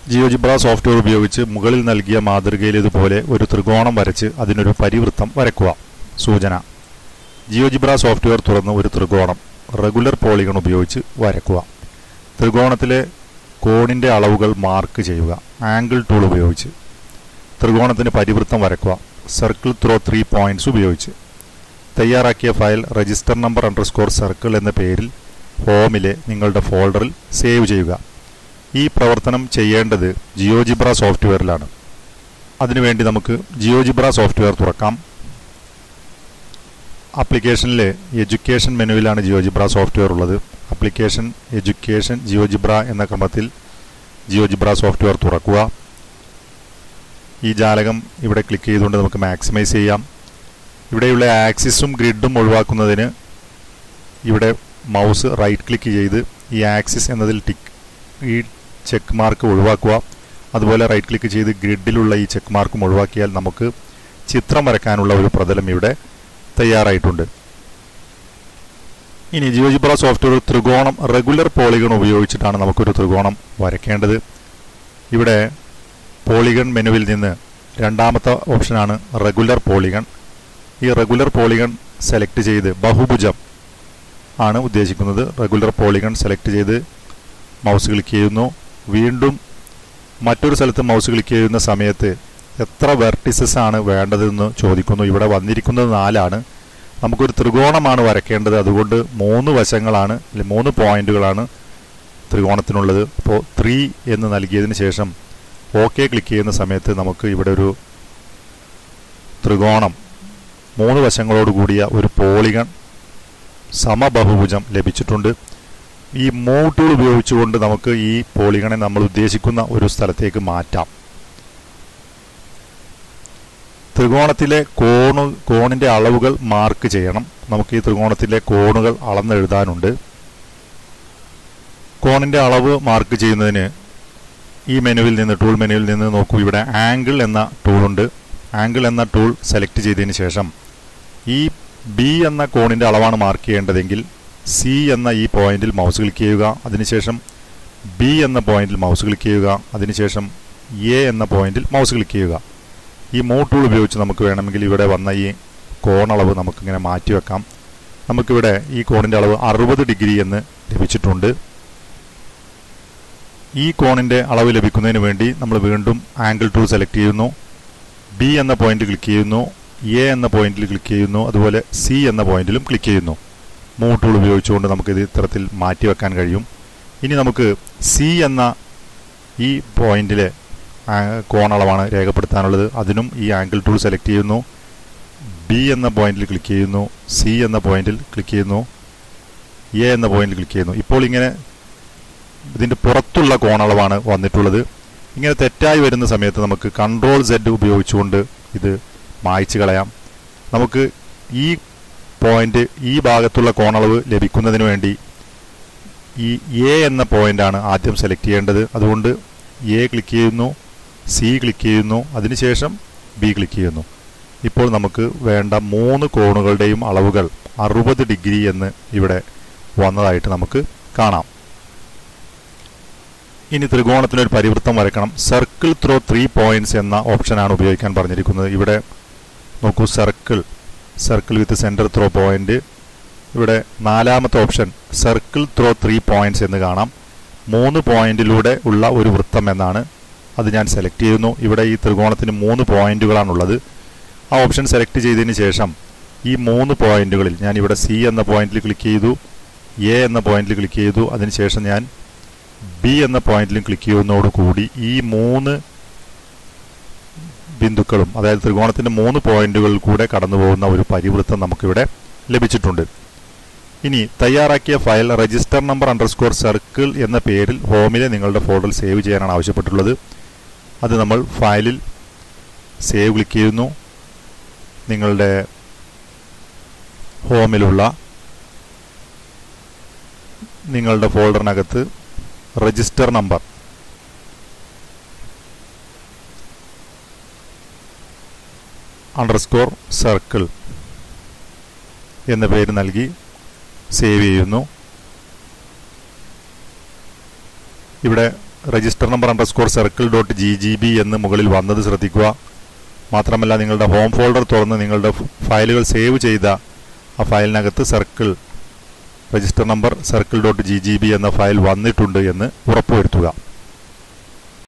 GeoGebra software ഉപയോഗിച്ച് മുകളിൽ നൽകിയ മാതൃകയിലേതുപോലെ ഒരു ത്രികോണം വരച്ച് അതിനൊരു പരിവൃത്തം വരക്കുക സൂചന ജിയോജിബ്ര സോഫ്റ്റ്വെയർ തുറന്ന് ഒരു ത്രികോണം റെഗുലർ പോളിഗൺ ഉപയോഗിച്ച് വരക്കുക ത്രികോണത്തിലെ കോണിൻ്റെ അളവുകൾ മാർക്ക് ചെയ്യുക ആംഗിൾ ടൂൾ ഉപയോഗിച്ച് ത്രികോണത്തിന് പരിവൃത്തം വരക്കുക സർക്കിൾ ത്രോ ത്രീ പോയിന്റ്സ് ഉപയോഗിച്ച് തയ്യാറാക്കിയ file register number underscore circle എന്ന പേരിൽ ഹോമിലെ നിങ്ങളുടെ ഫോൾഡറിൽ സേവ് ചെയ്യുക ഈ പ്രവർത്തനം ചെയ്യേണ്ടത് ജിയോജിബ്ര സോഫ്റ്റ്വെയറിലാണ് അതിനുവേണ്ടി നമുക്ക് ജിയോജിബ്ര സോഫ്റ്റ്വെയർ തുറക്കാം ആപ്ലിക്കേഷനിലെ എഡ്യൂക്കേഷൻ മെനുവിലാണ് ജിയോജിബ്ര സോഫ്റ്റ്വെയർ ഉള്ളത് ആപ്ലിക്കേഷൻ എഡ്യൂക്കേഷൻ ജിയോജിബ്ര എന്ന ക്രമത്തിൽ ജിയോജിബ്ര സോഫ്റ്റ്വെയർ തുറക്കുക ഈ ജാലകം ഇവിടെ ക്ലിക്ക് ചെയ്തുകൊണ്ട് നമുക്ക് മാക്സിമൈസ് ചെയ്യാം ഇവിടെയുള്ള ആക്സിസും ഗ്രിഡും ഒഴിവാക്കുന്നതിന് ഇവിടെ മൗസ് റൈറ്റ് ക്ലിക്ക് ചെയ്ത് ഈ ആക്സിസ് എന്നതിൽ ടിക്ക് ഈ ചെക്ക് മാർക്ക് ഒഴിവാക്കുക അതുപോലെ റൈറ്റ് ക്ലിക്ക് ചെയ്ത് ഗ്രിഡിലുള്ള ഈ ചെക്ക് മാർക്കും ഒഴിവാക്കിയാൽ നമുക്ക് ചിത്രം വരയ്ക്കാനുള്ള ഒരു പ്രതലം ഇവിടെ തയ്യാറായിട്ടുണ്ട് ഇനി ജിയോജിബ്ര സോഫ്റ്റ്വെയർ ത്രികോണം റെഗുലർ പോളിഗൺ ഉപയോഗിച്ചിട്ടാണ് നമുക്കൊരു ത്രികോണം വരയ്ക്കേണ്ടത് ഇവിടെ പോളിഗൺ മെനുവിൽ നിന്ന് രണ്ടാമത്തെ ഓപ്ഷനാണ് റെഗുലർ പോളിഗൺ ഈ റെഗുലർ പോളിഗൺ സെലക്ട് ചെയ്ത് ബഹുഭുജം ആണ് ഉദ്ദേശിക്കുന്നത് റെഗുലർ പോളിഗൺ സെലക്ട് ചെയ്ത് മൗസ് ക്ലിക്ക് ചെയ്യുന്നു വീണ്ടും മറ്റൊരു സ്ഥലത്ത് മൗസ് ക്ലിക്ക് ചെയ്യുന്ന സമയത്ത് എത്ര വെർട്ടിസസ് ആണ് വേണ്ടതെന്ന് ചോദിക്കുന്നു ഇവിടെ വന്നിരിക്കുന്നത് നാലാണ് നമുക്കൊരു ത്രികോണമാണ് വരയ്ക്കേണ്ടത് അതുകൊണ്ട് മൂന്ന് വശങ്ങളാണ് അല്ലെ മൂന്ന് പോയിന്റുകളാണ് ത്രികോണത്തിനുള്ളത് അപ്പോൾ ത്രീ എന്ന് നൽകിയതിന് ശേഷം ഓക്കെ ക്ലിക്ക് ചെയ്യുന്ന സമയത്ത് നമുക്ക് ഇവിടെ ഒരു ത്രികോണം മൂന്ന് വശങ്ങളോട് കൂടിയ ഒരു പോളിഗൺ സമബഹുഭുജം ലഭിച്ചിട്ടുണ്ട് ഈ മൂവ് ടൂൾ ഉപയോഗിച്ചുകൊണ്ട് നമുക്ക് ഈ പോളിഗണെ നമ്മൾ ഉദ്ദേശിക്കുന്ന ഒരു സ്ഥലത്തേക്ക് മാറ്റാം ത്രികോണത്തിലെ കോണ് കോണിന്റെ അളവുകൾ മാർക്ക് ചെയ്യണം നമുക്ക് ഈ ത്രികോണത്തിലെ കോണുകൾ അളന്നെഴുതാനുണ്ട് കോണിന്റെ അളവ് മാർക്ക് ചെയ്യുന്നതിന് ഈ മെനുവിൽ നിന്ന് ടൂൾ മെനുവിൽ നിന്ന് നോക്കൂ ഇവിടെ ആംഗിൾ എന്ന ടൂളുണ്ട് ആംഗിൾ എന്ന ടൂൾ സെലക്ട് ചെയ്തതിന് ശേഷം ഈ ബി എന്ന കോണിന്റെ അളവാണ് മാർക്ക് ചെയ്യേണ്ടതെങ്കിൽ സി എന്ന ഈ പോയിന്റിൽ മൗസ് ക്ലിക്ക് ചെയ്യുക അതിനുശേഷം ബി എന്ന പോയിന്റിൽ മൗസ് ക്ലിക്ക് ചെയ്യുക അതിനുശേഷം എ എന്ന പോയിന്റിൽ മൗസ് ക്ലിക്ക് ചെയ്യുക ഈ മൂ ടൂൾ ഉപയോഗിച്ച് നമുക്ക് വേണമെങ്കിൽ ഇവിടെ വന്ന ഈ കോണളവ് നമുക്കിങ്ങനെ മാറ്റിവെക്കാം നമുക്കിവിടെ ഈ കോണിൻ്റെ അളവ് അറുപത് ഡിഗ്രി എന്ന് ലഭിച്ചിട്ടുണ്ട് ഈ കോണിൻ്റെ അളവ് ലഭിക്കുന്നതിന് വേണ്ടി നമ്മൾ വീണ്ടും ആംഗിൾ ടൂൾ സെലക്ട് ചെയ്യുന്നു ബി എന്ന പോയിന്റ് ക്ലിക്ക് ചെയ്യുന്നു എ എന്ന പോയിന്റിൽ ക്ലിക്ക് ചെയ്യുന്നു അതുപോലെ സി എന്ന പോയിന്റിലും ക്ലിക്ക് ചെയ്യുന്നു മൂ ടൂൾ ഉപയോഗിച്ചുകൊണ്ട് നമുക്കിത് ഇത്തരത്തിൽ മാറ്റിവെക്കാൻ കഴിയും ഇനി നമുക്ക് സി എന്ന ഈ പോയിന്റിലെ കോണളവാണ് രേഖപ്പെടുത്താനുള്ളത് അതിനും ഈ ആംഗിൾ ടൂൾ സെലക്ട് ചെയ്യുന്നു ബി എന്ന പോയിന്റിൽ ക്ലിക്ക് ചെയ്യുന്നു സി എന്ന പോയിന്റിൽ ക്ലിക്ക് ചെയ്യുന്നു എ എന്ന പോയിന്റിൽ ക്ലിക്ക് ചെയ്യുന്നു ഇപ്പോൾ ഇങ്ങനെ ഇതിൻ്റെ പുറത്തുള്ള കോണളവാണ് വന്നിട്ടുള്ളത് ഇങ്ങനെ തെറ്റായി വരുന്ന സമയത്ത് നമുക്ക് കൺട്രോൾ സെഡ് ഉപയോഗിച്ചുകൊണ്ട് ഇത് മായ്ച്ചു കളയാം നമുക്ക് ഈ പോയിന്റ് ഈ ഭാഗത്തുള്ള കോണളവ് ലഭിക്കുന്നതിന് വേണ്ടി ഈ എ എന്ന പോയിന്റാണ് ആദ്യം സെലക്ട് ചെയ്യേണ്ടത് അതുകൊണ്ട് എ ക്ലിക്ക് ചെയ്യുന്നു സി ക്ലിക്ക് ചെയ്യുന്നു അതിനുശേഷം ബി ക്ലിക്ക് ചെയ്യുന്നു ഇപ്പോൾ നമുക്ക് വേണ്ട മൂന്ന് കോണുകളുടെയും അളവുകൾ അറുപത് ഡിഗ്രി എന്ന് ഇവിടെ വന്നതായിട്ട് നമുക്ക് കാണാം ഇനി ത്രികോണത്തിനൊരു പരിവൃത്തം വരയ്ക്കണം സർക്കിൾ ത്രോ ത്രീ പോയിന്റ്സ് എന്ന ഓപ്ഷനാണ് ഉപയോഗിക്കാൻ പറഞ്ഞിരിക്കുന്നത് ഇവിടെ നോക്കൂ circle circle with centre through point ഇവിടെ നാലാമത്തെ option circle through three points എന്ന് കാണാം മൂന്ന് പോയിന്റിലൂടെ ഉള്ള ഒരു വൃത്തം എന്നാണ് അത് ഞാൻ സെലക്ട് ചെയ്യുന്നു ഇവിടെ ഈ ത്രികോണത്തിന് മൂന്ന് പോയിന്റുകളാണുള്ളത് ആ ഓപ്ഷൻ സെലക്ട് ചെയ്തതിന് ശേഷം ഈ മൂന്ന് പോയിന്റുകളിൽ ഞാൻ ഇവിടെ സി എന്ന പോയിന്റിൽ ക്ലിക്ക് ചെയ്തു എ എന്ന പോയിന്റിൽ ക്ലിക്ക് ചെയ്തു അതിനുശേഷം ഞാൻ ബി എന്ന പോയിന്റിലും ക്ലിക്ക് ചെയ്യുന്നതോടുകൂടി ഈ മൂന്ന് ബിന്ദുക്കളും അതായത് ത്രികോണത്തിന്റെ മൂന്ന് പോയിന്റുകളിൽ കൂടെ കടന്നു പോകുന്ന ഒരു പരിവൃത്തം നമുക്കിവിടെ ലഭിച്ചിട്ടുണ്ട് ഇനി തയ്യാറാക്കിയ file register number underscore circle എന്ന പേരിൽ ഹോമിലെ നിങ്ങളുടെ ഫോൾഡറിൽ സേവ് ചെയ്യാനാണ് ആവശ്യപ്പെട്ടുള്ളത് അത് നമ്മൾ ഫയലിൽ സേവ് ക്ലിക്ക് ചെയ്യുന്നു നിങ്ങളുടെ ഹോമിലുള്ള നിങ്ങളുടെ ഫോൾഡറിനകത്ത് രജിസ്റ്റർ നമ്പർ അണ്ടർസ്കോർ സർക്കിൾ എന്ന പേര് നൽകി സേവ് ചെയ്യുന്നു ഇവിടെ register number underscore circle dot G G B എന്ന് മുകളിൽ വന്നത് ശ്രദ്ധിക്കുക മാത്രമല്ല നിങ്ങളുടെ ഹോം ഫോൾഡർ തുറന്ന് നിങ്ങളുടെ ഫയലുകൾ സേവ് ചെയ്ത ആ ഫയലിനകത്ത് circle register number circle dot G G B എന്ന ഫയൽ വന്നിട്ടുണ്ട് എന്ന് ഉറപ്പുവരുത്തുക